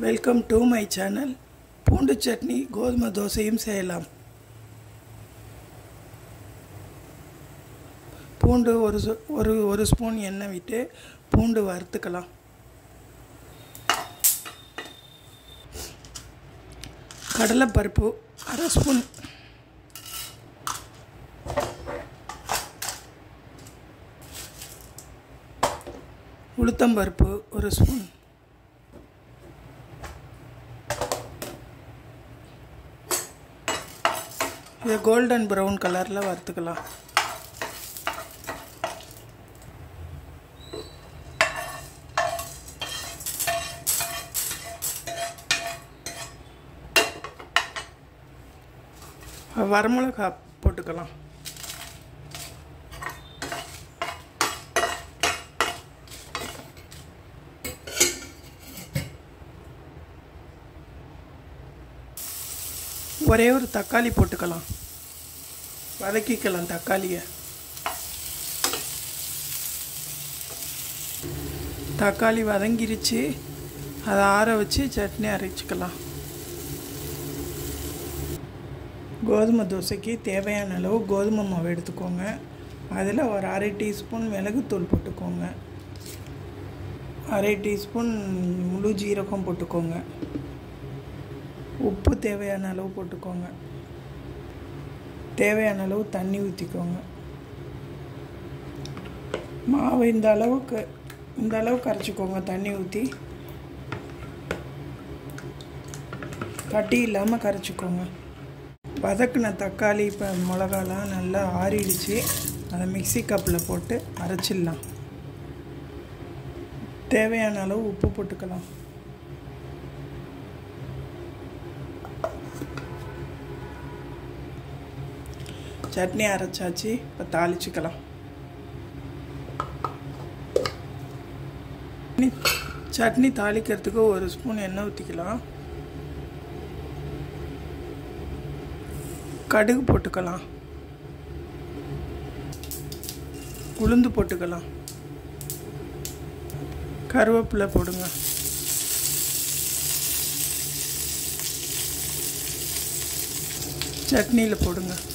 welcome to my channel பூண்டு சட்னி கோதுமை தோசையும் செய்யலாம் பூண்டு ஒரு சு- ஒரு ஒரு ஸ்பூன் எண்ணெய் விட்டு பூண்டு வறுத்துக்கலாம் கடலைப்பருப்பு அரை ஸ்பூன் உளுத்தம்பருப்பு ஒரு ஸ்பூன் இதை கோல்டன் ப்ரௌன் கலரில் வறுத்துக்கலாம் வரமிளகா போட்டுக்கலாம் ஒரே ஒரு தக்காளி போட்டுக்கலாம் வதக்கிக்கலாம் தக்காளியை தக்காளி வதங்கிருச்சு அதை ஆற வச்சு சட்னி அரைச்சிக்கலாம் கோதுமை தோசைக்கு தேவையான அளவு கோதுமை மாவு எடுத்துக்கோங்க அதில் ஒரு அரை டீஸ்பூன் மிளகுத்தூள் போட்டுக்கோங்க அரை டீஸ்பூன் முழு ஜீரகம் போட்டுக்கோங்க உப்பு தேவையான அளவு போட்டுக்கோங்க தேவையான அளவு தண்ணி ஊற்றிக்கோங்க மாவு இந்த அளவுக்கு இந்த அளவுக்கு அரைச்சிக்கோங்க தண்ணி ஊற்றி கட்டி இல்லாமல் கரைச்சிக்கோங்க வதக்குன தக்காளி இப்போ மிளகாலாம் நல்லா ஆறிடுச்சு அதை மிக்ஸி கப்பில் போட்டு அரைச்சிடலாம் தேவையான அளவு உப்பு போட்டுக்கலாம் சட்னி அரைச்சாச்சு இப்போ தாளிச்சுக்கலாம் சட்னி- சட்னி தாளிக்கிறதுக்கு ஒரு ஸ்பூன் எண்ணெய் ஊற்றிக்கலாம் கடுகு போட்டுக்கலாம் உளுந்து போட்டுக்கலாம் கருவேப்பிலை போடுங்க சட்னியில் போடுங்க